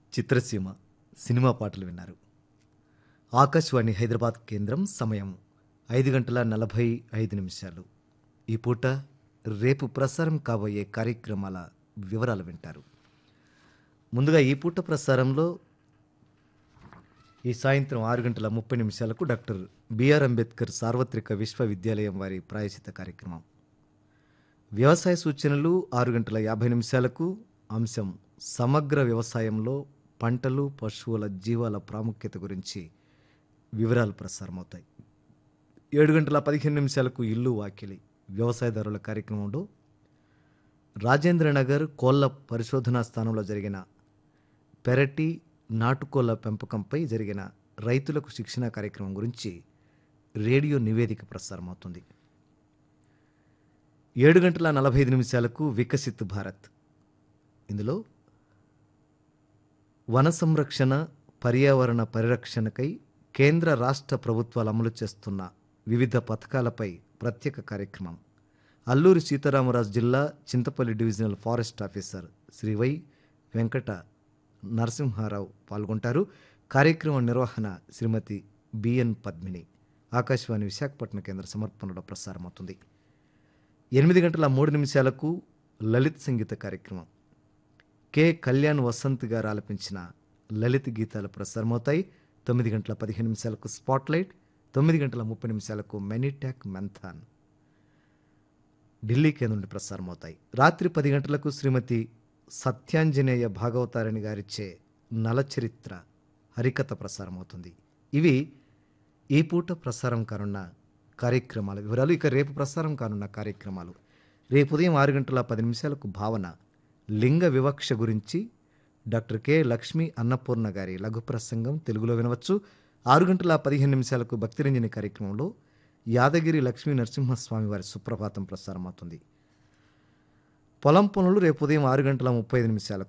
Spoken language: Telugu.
చిత్రసీమ సినిమా పాటలు విన్నారు ఆకాశవాణి హైదరాబాద్ కేంద్రం సమయం ఐదు గంటల నలభై ఐదు నిమిషాలు ఈ పూట రేపు ప్రసారం కాబోయే కార్యక్రమాల వివరాలు వింటారు ముందుగా ఈ పూట ప్రసారంలో ఈ సాయంత్రం ఆరు గంటల ముప్పై నిమిషాలకు డాక్టర్ బిఆర్ అంబేద్కర్ సార్వత్రిక విశ్వవిద్యాలయం వారి ప్రాయశ్చిత కార్యక్రమం వ్యవసాయ సూచనలు ఆరు గంటల యాభై నిమిషాలకు అంశం సమగ్ర వ్యవసాయంలో పంటలు పశువుల జీవాల ప్రాముఖ్యత గురించి వివరాలు ప్రసారమవుతాయి ఏడు గంటల పదిహేను నిమిషాలకు ఇల్లు వాకిలి వ్యవసాయదారుల కార్యక్రమంలో రాజేంద్రనగర్ కోళ్ల పరిశోధనా స్థానంలో జరిగిన పెరటి నాటుకోళ్ల పెంపకంపై జరిగిన రైతులకు శిక్షణ కార్యక్రమం గురించి రేడియో నివేదిక ప్రసారమవుతుంది ఏడు గంటల నలభై ఐదు నిమిషాలకు వికసిత్ భారత్ ఇందులో వన సంరక్షణ పర్యావరణ పరిరక్షణకై కేంద్ర రాష్ట్ర ప్రభుత్వాలు అమలు చేస్తున్న వివిధ పథకాలపై ప్రత్యేక కార్యక్రమం అల్లూరి సీతారామరాజు జిల్లా Chintapalli divisional forest officer Shri Y Venkata Narasimha Rao పాల్గొంటారు కార్యక్రమం నిర్వహణ శ్రీమతి బిఎన్ పద్మిని ఆకాశవాణి విశాఖపట్నం కేంద్ర సమర్పణలో ప్రసారమవుతుంది ఎనిమిది గంటల మూడు నిమిషాలకు లలిత్ సంగీత కార్యక్రమం కె కళ్యాణ్ వసంత్ గారు ఆలపించిన లలిత్ గీతాలు ప్రసారమవుతాయి తొమ్మిది గంటల పదిహేను నిమిషాలకు స్పాట్లైట్ తొమ్మిది గంటల ముప్పై నిమిషాలకు మెనిటాక్ మెంథాన్ ఢిల్లీ కేంద్రం నుండి ప్రసారమవుతాయి రాత్రి పది గంటలకు శ్రీమతి సత్యాంజనేయ భాగవతారిణి గారిచ్చే నలచరిత్ర హరికథ ప్రసారమవుతుంది ఇవి ఈ పూట ప్రసారం కానున్న కార్యక్రమాల వివరాలు ఇక రేపు ప్రసారం కానున్న కార్యక్రమాలు రేపు ఉదయం ఆరు గంటల పది నిమిషాలకు భావన లింగ వివక్ష గురించి డాక్టర్ కె లక్ష్మీ అన్నపూర్ణ గారి లఘు ప్రసంగం తెలుగులో వినవచ్చు ఆరు గంటల పదిహేను నిమిషాలకు భక్తిరంజని కార్యక్రమంలో యాదగిరి లక్ష్మీ నరసింహస్వామి వారి సుప్రభాతం ప్రసారమవుతుంది పొలం పనులు రేపు ఉదయం ఆరు గంటల ముప్పై ఐదు నిమిషాలకు